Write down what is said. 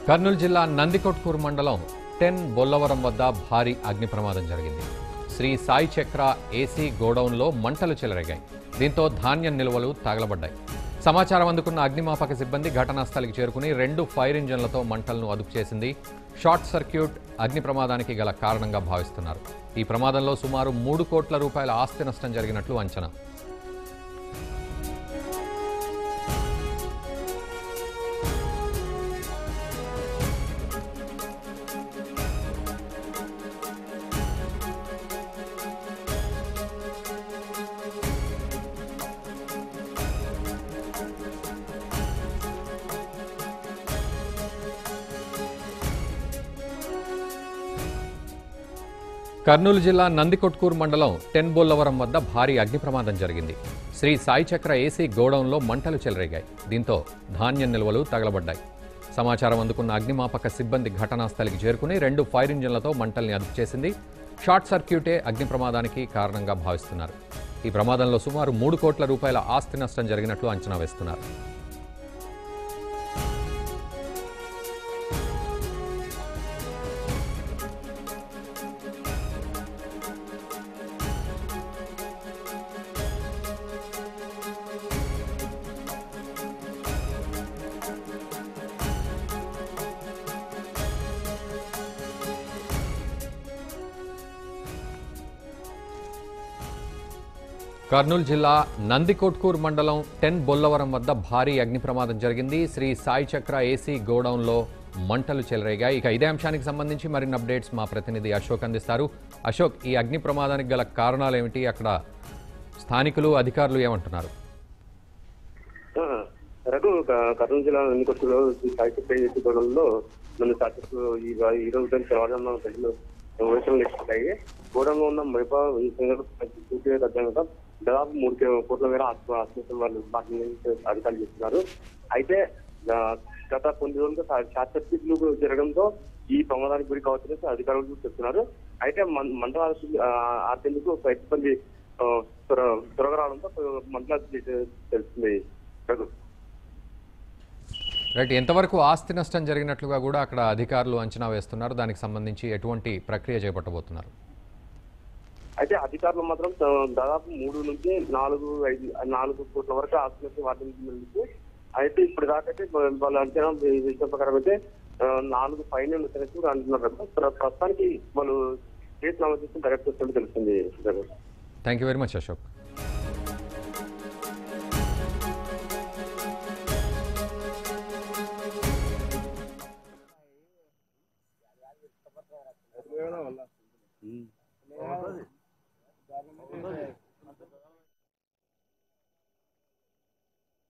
కర్నూలు జిల్లా నందికొట్కూరు మండలం టెన్ బొల్లవరం వద్ద భారీ అగ్ని ప్రమాదం జరిగింది శ్రీ సాయి చక్ర ఏసీ గోడౌన్లో మంటలు చెలరేగాయి దీంతో ధాన్యం నిల్వలు తగలబడ్డాయి సమాచారం అందుకున్న అగ్నిమాపక సిబ్బంది ఘటనా స్థలికి చేరుకుని రెండు ఫైర్ ఇంజన్లతో మంటలను అదుపు చేసింది షార్ట్ సర్క్యూట్ అగ్ని ప్రమాదానికి గల కారణంగా భావిస్తున్నారు ఈ ప్రమాదంలో సుమారు మూడు కోట్ల రూపాయల ఆస్తి నష్టం జరిగినట్లు అంచనా కర్నూలు జిల్లా నందికొట్కూరు మండలం టెన్బొల్లవరం వద్ద భారీ అగ్ని ప్రమాదం జరిగింది శ్రీ సాయి చక్ర ఏసీ గోడౌన్లో మంటలు చెలరేగాయి దీంతో ధాన్యం నిల్వలు తగలబడ్డాయి సమాచారం అందుకున్న అగ్నిమాపక సిబ్బంది ఘటనా స్థలికి చేరుకుని రెండు ఫైర్ ఇంజన్లతో మంటల్ని అదుపు చేసింది షార్ట్ సర్క్యూటే అగ్ని ప్రమాదానికి కారణంగా భావిస్తున్నారు ఈ ప్రమాదంలో సుమారు మూడు కోట్ల రూపాయల ఆస్తి నష్టం జరిగినట్లు అంచనా వేస్తున్నారు కర్నూలు జిల్లా నందికొట్కూరు మండలం టెన్ బొల్లవరం వద్ద భారీ అగ్ని ప్రమాదం జరిగింది శ్రీ సాయి చక్ర ఏసీ గోడౌన్లో మంటలు చెలరేగాయి ఇక ఇదే అంశానికి సంబంధించి మరిన్ని అప్డేట్స్ మా ప్రతినిధి అశోక్ అందిస్తారు అశోక్ ఈ అగ్ని ప్రమాదానికి గల కారణాలు ఏమిటి అక్కడ స్థానికులు అధికారులు ఏమంటున్నారు ఆ, రఘు క- కర్నూలు జిల్లా ఎన్నికొట్టులో సాహిత్య గోడంలో నన్ను సాక్షి ఈ ఈ రోజు తెలంగాణ ప్రజలు వేషాలు నేర్చుకుంటాయి గోడంలో ఉన్న మిగతా ఈ సంఘటన పూర్తిగా తగ్గడంతో దాదాపు మూడు కే- కోట్ల మేర ఆత్మ ఆత్మహత్య వాళ్ళు పార్టీ నుంచి అధికారులు చెప్తున్నారు అయితే ఆ, గత కొన్ని రోజులుగా షార్ట్ సర్క్యూట్లు జరగడంతో ఈ ప్రమాదానికి గురి కావచ్చని అధికారులు చెప్తున్నారు అయితే మం- మంటలు ఆర్పి- ఆ, ఆర్పేందుకు ఒక సిబ్బంది ఆ, త్వర- త్వరగా రావడంతో మంటలు తెలుస్తుంది రఘు రైట్ ఎంతవరకు ఆస్తి నష్టం జరిగినట్లుగా కూడా అక్కడ అధికారులు అంచనా వేస్తున్నారు దానికి సంబంధించి ఎటువంటి ప్రక్రియ చేపట్టబోతున్నారు అయితే అధికారులు మాత్రం ఆ, దాదాపు మూడు నుంచి నాలుగు ఐదు నాలుగు కోట్ల వరకు ఆస్తులకి వాటికి అయితే ఇప్పుడు దాకా అయితే వాళ్ళ అంచనా ఈ విషయం ప్రకారం అయితే ఆ, నాలుగు పైన ఉన్నట్టు అంటున్నారు కదా. ప్ర- ప్రస్తుతానికి వాళ్ళు కేసు నమోదు చేసిన దర్యాప్తు చేస్తున్నట్టు తెలుస్తుంది thank you very much Ashok